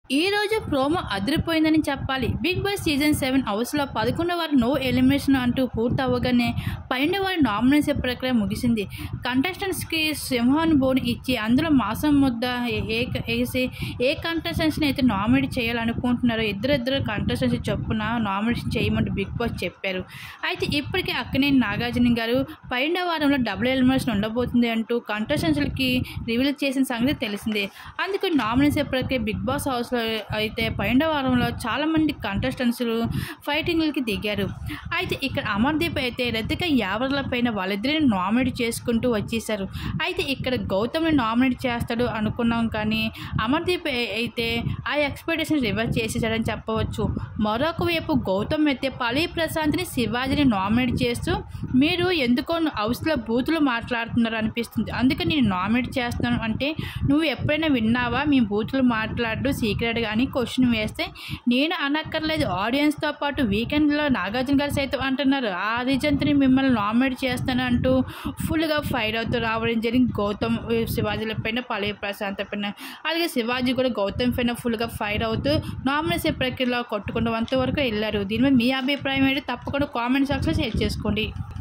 ఈ రోజు ప్రోమో అదిరిపోయిందని చెప్పాలి బిగ్ బాస్ సీజన్ సెవెన్ హౌస్లో పదకొండవ వారు నో ఎలిమినేషన్ అంటూ పూర్తి అవ్వగానే పన్నెండు వారి నామినేషన్ ప్రక్రియ ముగిసింది కంటెస్టెంట్స్కి సింహాన్ బోన్ ఇచ్చి అందులో మాసం ముద్ద ఏ- ఏ- వేసి ఏ కంటెస్టెంట్స్ని అయితే నామినేట్ చేయాలనుకుంటున్నారో ఇద్దరిద్దరు కంటెస్టెంట్స్ చొప్పున నామినేషన్ చేయమని బిగ్ బాస్ చెప్పారు అయితే ఇప్పటికే అక్కనేని నాగార్జున గారు పన్నెండవ వారంలో డబుల్ ఎలిమినేషన్ ఉండబోతుంది అంటూ కంటెస్టెంట్స్కి రివీల్ చేసిన సంగతి తెలిసిందే అందుకు నామినేషన్ ప్రక్రియ బిగ్ బాస్ హౌస్లో అయితే పన్నెండవ వారంలో చాలామంది కంటెస్టెంట్స్ ఫైటింగ్లకి దిగారు అయితే ఇక్కడ అమర్దీప్ అయితే రతిక యావర్ల పైన వాళ్ళిద్దరిని నామినేట్ చేసుకుంటూ వచ్చేసారు అయితే ఇక్కడ గౌతమ్ని నామినేట్ చేస్తాడు అనుకున్నాం కానీ అమర్దీప్ అయి- అయితే ఆ ఎక్స్పెక్టేషన్ రివర్స్ చేసేసాడని చెప్పవచ్చు మరొక వైపు గౌతమ్ అయితే పళీ ప్రశాంత్ని శివాజీని నామినేట్ చేస్తూ మీరు ఎందుకో హౌస్లో బూతులు మాట్లాడుతున్నారు అనిపిస్తుంది అందుకే నేను నామినేట్ చేస్తాను అంటే నువ్వు ఎప్పుడైనా విన్నావా మీ బూతులు మాట్లాడు సీక్రెట్గా అని క్వశ్చన్ వేస్తే నేను అనక్కర్లేదు ఆడియన్స్తో పాటు వీకెండ్లో నాగార్జున గారు సైతం అంటున్నారు ఆ రీజన్తో మిమ్మల్ని నామినేట్ చేస్తాను అంటూ ఫుల్గా ఫైర్ అవుతూ రావడం జరిగింది గౌతమ్ శివాజీల పైన పళీ ప్రశాంత్ పైన అలాగే శివాజీ కూడా గౌతమ్ పైన ఫుల్గా ఫైర్ అవుతూ నామినేషన్ ప్రక్రియలో కొట్టుకుంటూ అంతవరకు వెళ్ళారు దీని మీద మీ అభిప్రాయం ఏంటి తప్పకుండా కామెంట్ సెక్షన్లో షేర్ చేసుకోండి